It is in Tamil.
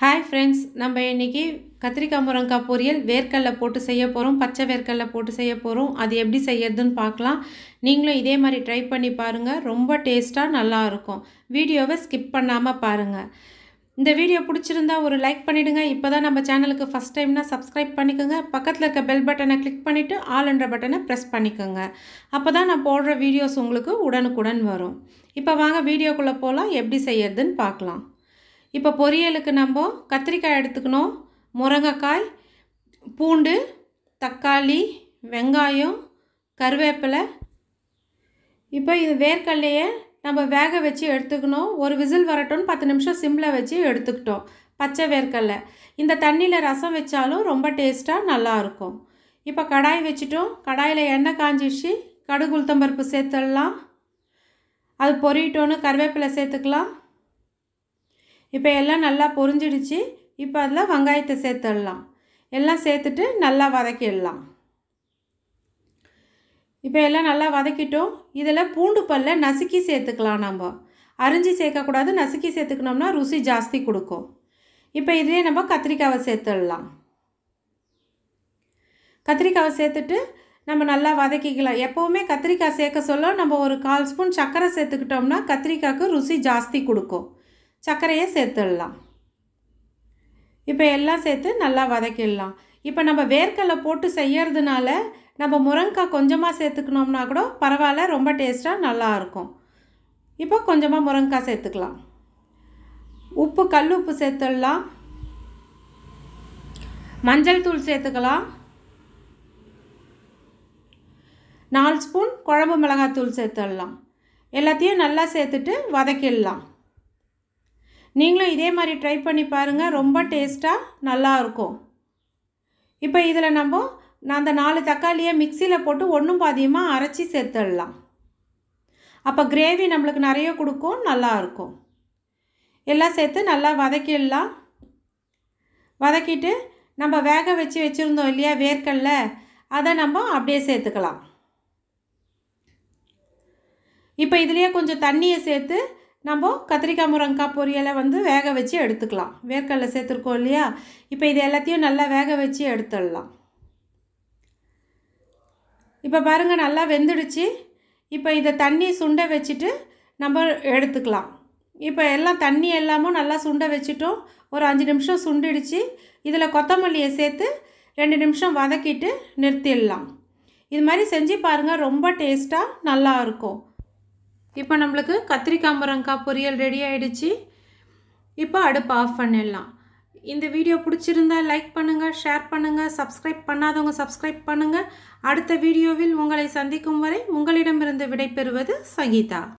ஹாய் ஃப்ரெண்ட்ஸ் நம்ம இன்றைக்கி கத்திரிக்காய் முருங்கைக்காய் பொரியல் வேர்க்கடலை போட்டு செய்ய போகிறோம் பச்சை வேர்க்கடலை போட்டு செய்ய போகிறோம் அது எப்படி செய்யறதுன்னு பார்க்கலாம் நீங்களும் இதே மாதிரி ட்ரை பண்ணி பாருங்கள் ரொம்ப டேஸ்ட்டாக நல்லா இருக்கும் வீடியோவை ஸ்கிப் பண்ணாமல் பாருங்கள் இந்த வீடியோ பிடிச்சிருந்தா ஒரு லைக் பண்ணிவிடுங்க இப்போ தான் நம்ம சேனலுக்கு ஃபஸ்ட் டைம்னா சப்ஸ்கிரைப் பண்ணிக்கோங்க பக்கத்தில் இருக்க பெல் பட்டனை கிளிக் பண்ணிவிட்டு ஆல் என்ற பட்டனை ப்ரெஸ் பண்ணிக்கோங்க அப்போ தான் நான் போடுற வீடியோஸ் உங்களுக்கு உடனுக்குடன் வரும் இப்போ வாங்க வீடியோக்குள்ளே போகலாம் எப்படி செய்யறதுன்னு பார்க்கலாம் இப்போ பொரியலுக்கு நம்ம கத்திரிக்காய் எடுத்துக்கணும் முருங்கைக்காய் பூண்டு தக்காளி வெங்காயம் கருவேப்பிலை இப்போ இது வேர்க்கடலையை நம்ம வேக வச்சு எடுத்துக்கணும் ஒரு விசில் வரட்டும்னு பத்து நிமிஷம் சிம்மில் வச்சு எடுத்துக்கிட்டோம் பச்சை வேர்க்கடலை இந்த தண்ணியில் ரசம் வச்சாலும் ரொம்ப டேஸ்ட்டாக நல்லாயிருக்கும் இப்போ கடாய் வச்சுட்டோம் கடாயில் எண்ணெய் காஞ்சிடுச்சு கடுகு உளுத்தம்பருப்பு சேர்த்துடலாம் அது பொரியட்டோன்னு கருவேப்பிலை சேர்த்துக்கலாம் இப்போ எல்லாம் நல்லா பொரிஞ்சிடுச்சு இப்போ அதில் வெங்காயத்தை சேர்த்துடலாம் எல்லாம் சேர்த்துட்டு நல்லா வதக்கிடலாம் இப்போ எல்லாம் நல்லா வதக்கிட்டோம் இதில் பூண்டு பல்ல நசுக்கி சேர்த்துக்கலாம் நம்ம அரிஞ்சு சேர்க்கக்கூடாது நசுக்கி சேர்த்துக்கணும்னா ருசி ஜாஸ்தி கொடுக்கும் இப்போ இதே நம்ம கத்திரிக்காவை சேர்த்துடலாம் கத்திரிக்காவை சேர்த்துட்டு நம்ம நல்லா வதக்கிக்கலாம் எப்போவுமே கத்திரிக்காய் சேர்க்க சொல்ல நம்ம ஒரு கால் ஸ்பூன் சர்க்கரை சேர்த்துக்கிட்டோம்னா கத்திரிக்காய்க்கு ருசி ஜாஸ்தி கொடுக்கும் சர்க்கரையை சேர்த்துடலாம் இப்போ எல்லாம் சேர்த்து நல்லா வதக்கிடலாம் இப்போ நம்ம வேர்க்கடலை போட்டு செய்யறதுனால நம்ம முருங்கைக்காய் கொஞ்சமாக சேர்த்துக்கணும்னா கூட பரவாயில்ல ரொம்ப டேஸ்ட்டாக நல்லாயிருக்கும் இப்போ கொஞ்சமாக முருங்கைக்காய் சேர்த்துக்கலாம் உப்பு கல் உப்பு சேர்த்துடலாம் மஞ்சள் தூள் சேர்த்துக்கலாம் நாலு ஸ்பூன் குழம்பு மிளகாத்தூள் சேர்த்துடலாம் எல்லாத்தையும் நல்லா சேர்த்துட்டு வதக்கிடலாம் நீங்களும் இதே மாதிரி ட்ரை பண்ணி பாருங்கள் ரொம்ப டேஸ்ட்டாக நல்லாயிருக்கும் இப்போ இதில் நம்ம நான் அந்த நாலு தக்காளியை மிக்சியில் போட்டு ஒன்றும் பாதியமாக அரைச்சி சேர்த்துடலாம் அப்போ கிரேவி நம்மளுக்கு நிறைய கொடுக்கும் நல்லாயிருக்கும் எல்லாம் சேர்த்து நல்லா வதக்கிடலாம் வதக்கிட்டு நம்ம வேக வச்சு வச்சுருந்தோம் இல்லையா வேர்க்கடல அதை நம்ம அப்படியே சேர்த்துக்கலாம் இப்போ இதுலேயே கொஞ்சம் தண்ணியை சேர்த்து நம்ம கத்திரிக்காய் முருங்கைக்காய் பொரியலை வந்து வேக வச்சு எடுத்துக்கலாம் வேர்க்கடலை சேர்த்துருக்கோம் இல்லையா இப்போ இது எல்லாத்தையும் நல்லா வேக வச்சு எடுத்துடலாம் இப்போ பாருங்கள் நல்லா வெந்துடுச்சு இப்போ இதை தண்ணி சுண்ட வச்சுட்டு நம்ம எடுத்துக்கலாம் இப்போ எல்லாம் தண்ணி எல்லாமும் நல்லா சுண்ட வச்சுட்டோம் ஒரு அஞ்சு நிமிஷம் சுண்டிடுச்சு இதில் கொத்தமல்லியை சேர்த்து ரெண்டு நிமிஷம் வதக்கிட்டு நிறுத்திடலாம் இது மாதிரி செஞ்சு பாருங்கள் ரொம்ப டேஸ்ட்டாக நல்லா இருக்கும் இப்போ நம்மளுக்கு கத்திரிக்காய் முருங்கைக்காய் பொரியல் ரெடி ஆகிடுச்சு இப்போ அடுப்பு ஆஃப் பண்ணிடலாம் இந்த வீடியோ பிடிச்சிருந்தா லைக் பண்ணுங்கள் ஷேர் பண்ணுங்கள் சப்ஸ்கிரைப் பண்ணாதவங்க சப்ஸ்கிரைப் பண்ணுங்கள் அடுத்த வீடியோவில் உங்களை சந்திக்கும் வரை உங்களிடமிருந்து விடைபெறுவது சங்கீதா